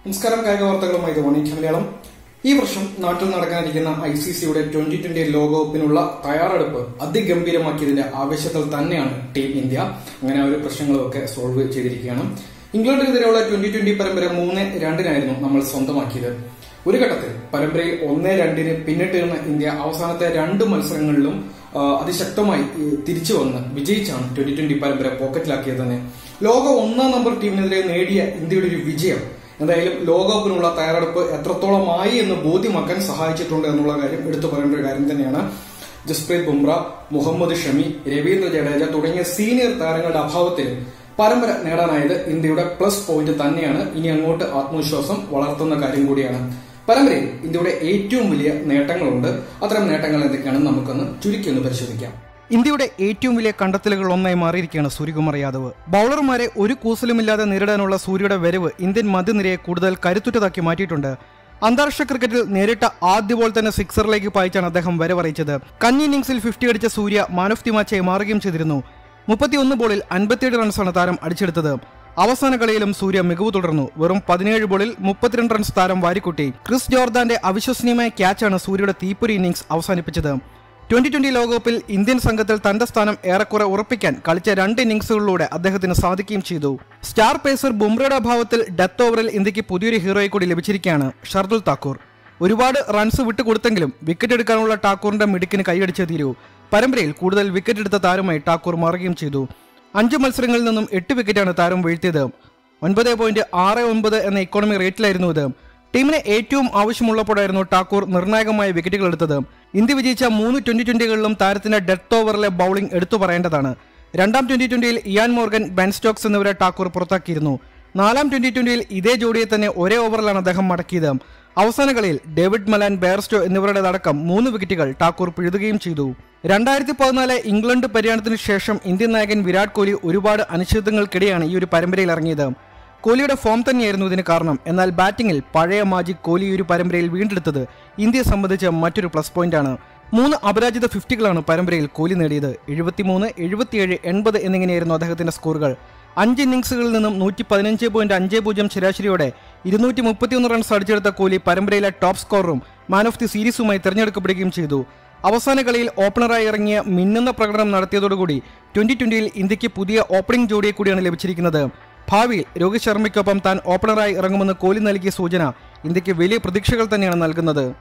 നമസ്കാരം കായിക വാർത്തകളുമായി ഇത് വണീറ്റ് മലയാളം ഈ വർഷം നാട്ടിൽ നടക്കാനിരിക്കുന്ന ഐ സി സിയുടെ ട്വന്റി ട്വന്റി ലോകകപ്പിനുള്ള തയ്യാറെടുപ്പ് അതിഗംഭീരമാക്കിയതിന്റെ ആവേശത്തിൽ തന്നെയാണ് ടീം ഇന്ത്യ അങ്ങനെ ആ ഒരു പ്രശ്നങ്ങളൊക്കെ സോൾവ് ചെയ്തിരിക്കുകയാണ് ഇംഗ്ലണ്ടിനെതിരെയുള്ള ട്വന്റി ട്വന്റി പരമ്പര മൂന്ന് രണ്ടിനായിരുന്നു നമ്മൾ സ്വന്തമാക്കിയത് ഒരു ഘട്ടത്തിൽ പരമ്പരയിൽ ഒന്ന് രണ്ടിന് പിന്നിട്ടിരുന്ന ഇന്ത്യ അവസാനത്തെ രണ്ട് മത്സരങ്ങളിലും ആ, അതിശക്തമായി ഈ, തിരിച്ചു വന്ന് വിജയിച്ചാണ് ട്വന്റി ട്വന്റി പരമ്പര പോക്കറ്റിലാക്കിയത് തന്നെ ലോക ഒന്നാം നമ്പർ ടീമിനെതിരെ നേടിയ ഇന്ത്യയുടെ ഒരു വിജയം എന്തായാലും ലോകകപ്പിനുള്ള തയ്യാറെടുപ്പ് എത്രത്തോളമായി എന്ന് ബോധ്യമാക്കാൻ സഹായിച്ചിട്ടുണ്ട് എന്നുള്ള കാര്യം എടുത്തു പറയേണ്ട ഒരു കാര്യം തന്നെയാണ് ജസ്പ്രീത് ബുംറ മുഹമ്മദ് ഷമി രവീന്ദ്ര ജഡേജ തുടങ്ങിയ സീനിയർ താരങ്ങളുടെ അഭാവത്തിൽ പരമ്പര നേടാനായത് ഇന്ത്യയുടെ പ്ലസ് പോയിന്റ് തന്നെയാണ് ഇനി അങ്ങോട്ട് ആത്മവിശ്വാസം വളർത്തുന്ന കാര്യം കൂടിയാണ് പരമ്പരയിൽ ഇന്ത്യയുടെ ഏറ്റവും വലിയ നേട്ടങ്ങളുണ്ട് അത്തരം നേട്ടങ്ങൾ എന്തൊക്കെയാണെന്ന് നമുക്കൊന്ന് ചുരുക്കി ഒന്ന് പരിശോധിക്കാം ഇന്ത്യയുടെ ഏറ്റവും വലിയ കണ്ടെത്തലുകൾ ഒന്നായി മാറിയിരിക്കുകയാണ് സൂര്യകുമാർ യാദവ് ബൌളർമാരെ ഒരു കൂസലുമില്ലാതെ നേരിടാനുള്ള സൂര്യയുടെ വരവ് ഇന്ത്യൻ മധ്യനിരയെ കൂടുതൽ കരുത്തുറ്റതാക്കി മാറ്റിയിട്ടുണ്ട് അന്താരാഷ്ട്ര ക്രിക്കറ്റിൽ നേരിട്ട ആദ്യ ബോൾ തന്നെ സിക്സറിലേക്ക് പായിച്ചാണ് അദ്ദേഹം വരവറിയിച്ചത് കന്നി ഇന്നിംഗ്സിൽ ഫിഫ്റ്റി അടിച്ച സൂര്യ മാൻ ഓഫ് ദി മാച്ചായി മാറുകയും ചെയ്തിരുന്നു മുപ്പത്തിയൊന്ന് ബോളിൽ അൻപത്തിയേഴ് റൺസാണ് താരം അടിച്ചെടുത്തത് അവസാന കളിയിലും സൂര്യ മികവ് തുടർന്നു വെറും പതിനേഴ് ബോളിൽ മുപ്പത്തിരണ്ട് റൺസ് താരം വാരിക്കുട്ടി ക്രിസ് ജോർദാന്റെ അവിശ്വസനീയമായ ക്യാച്ചാണ് സൂര്യയുടെ തീപ്പൊരി ഇന്നിംഗ്സ് അവസാനിപ്പിച്ചത് ട്വന്റി ട്വന്റി ലോകകപ്പിൽ ഇന്ത്യൻ സംഘത്തിൽ തന്റെ സ്ഥാനം ഏറെക്കുറെ ഉറപ്പിക്കാൻ കളിച്ച രണ്ട് ഇന്നിംഗ്സുകളിലൂടെ അദ്ദേഹത്തിന് സാധിക്കുകയും ചെയ്തു സ്റ്റാർ പേസർ ബുംറയുടെ അഭാവത്തിൽ ഡെത്ത് ഓവറിൽ ഇന്ത്യക്ക് പുതിയൊരു ഹീറോയെ കൂടി ലഭിച്ചിരിക്കുകയാണ് ഷർദുൽ താക്കൂർ ഒരുപാട് റൺസ് വിട്ടുകൊടുത്തെങ്കിലും വിക്കറ്റ് എടുക്കാനുള്ള ടാക്കൂറിന്റെ മിടുക്കിന് കൈയടിച്ചേ തീരൂ പരമ്പരയിൽ കൂടുതൽ വിക്കറ്റ് എടുത്ത താരമായി ടാക്കൂർ മാറുകയും ചെയ്തു അഞ്ച് മത്സരങ്ങളിൽ നിന്നും എട്ട് വിക്കറ്റാണ് താരം വീഴ്ത്തിയത് ഒൻപത് പോയിന്റ് ആറ് ഒൻപത് എന്ന ഇക്കോണമി റേറ്റിലായിരുന്നു ഇത് ടീമിന് ഏറ്റവും ആവശ്യമുള്ളപ്പോഴായിരുന്നു ടാക്കൂർ നിർണായകമായ വിക്കറ്റുകൾ എടുത്തത് ഇന്ത്യ വിജയിച്ച മൂന്ന് ട്വന്റി ട്വന്റികളിലും താരത്തിന്റെ ഡെത്ത് ഓവറിലെ ബൌളിംഗ് എടുത്തു പറയേണ്ടതാണ് രണ്ടാം ട്വന്റി ട്വന്റിയിൽ ഇയാൻ മോർഗൻ ബെൻ സ്റ്റോക്സ് എന്നിവരെ ടാക്കൂർ പുറത്താക്കിയിരുന്നു നാലാം ട്വന്റി ട്വന്റിയിൽ ഇതേ ജോഡിയെ തന്നെ ഒരേ ഓവറിലാണ് അദ്ദേഹം മടക്കിയത് അവസാന കളിയിൽ ഡേവിഡ് മലാൻ ബെയർസ്റ്റോ എന്നിവരുടേതടക്കം മൂന്ന് വിക്കറ്റുകൾ ടാക്കൂർ പിഴുതുകയും ചെയ്തു രണ്ടായിരത്തി പതിനാല് ഇംഗ്ലണ്ട് പര്യടനത്തിന് ശേഷം ഇന്ത്യൻ നായകൻ വിരാട് കോഹ്ലി ഒരുപാട് അനിശ്ചിതങ്ങൾക്കിടെയാണ് ഈ ഒരു പരമ്പരയിൽ ഇറങ്ങിയത് കോഹ്ലിയുടെ ഫോം തന്നെയായിരുന്നു ഇതിന് കാരണം എന്നാൽ ബാറ്റിംഗിൽ പഴയ മാജിക് കോഹ്ലി ഈ ഒരു പരമ്പരയിൽ വീണ്ടെടുത്തത് ഇന്ത്യയെ സംബന്ധിച്ച് മറ്റൊരു പ്ലസ് പോയിന്റാണ് മൂന്ന് അപരാജിത ഫിഫ്റ്റികളാണ് പരമ്പരയിൽ കോഹ്ലി നേടിയത് എഴുപത്തിമൂന്ന് എഴുപത്തിയേഴ് എൺപത് എന്നിങ്ങനെയായിരുന്നു അദ്ദേഹത്തിന്റെ സ്കോറുകൾ അഞ്ച് ഇന്നിംഗ്സുകളിൽ നിന്നും നൂറ്റി പതിനഞ്ച് പോയിന്റ് അഞ്ച് പൂജ്യം ശരാശരിയോടെ ഇരുന്നൂറ്റി മുപ്പത്തിയൊന്ന് റൺസ് അടിച്ചെടുത്ത കോഹ്ലി പരമ്പരയിലെ ടോപ്പ് സ്കോററും മാൻ ഓഫ് ദി സീരീസുമായി തിരഞ്ഞെടുക്കപ്പെടുകയും ചെയ്തു അവസാന കളിയിൽ ഓപ്പണറായി ഇറങ്ങിയ മിന്നുന്ന പ്രകടനം നടത്തിയതോടുകൂടി ട്വന്റി ട്വന്റിയിൽ ഇന്ത്യക്ക് പുതിയ ഓപ്പണിംഗ് ജോഡിയെ കൂടിയാണ് ലഭിച്ചിരിക്കുന്നത് ഭാവിയിൽ രോഹിത് ശർമ്മയ്ക്കൊപ്പം താൻ ഓപ്പണറായി ഇറങ്ങുമെന്ന് കോഹ്ലി നൽകിയ സൂചന ഇന്ത്യക്ക് വലിയ പ്രതീക്ഷകൾ തന്നെയാണ് നൽകുന്നത്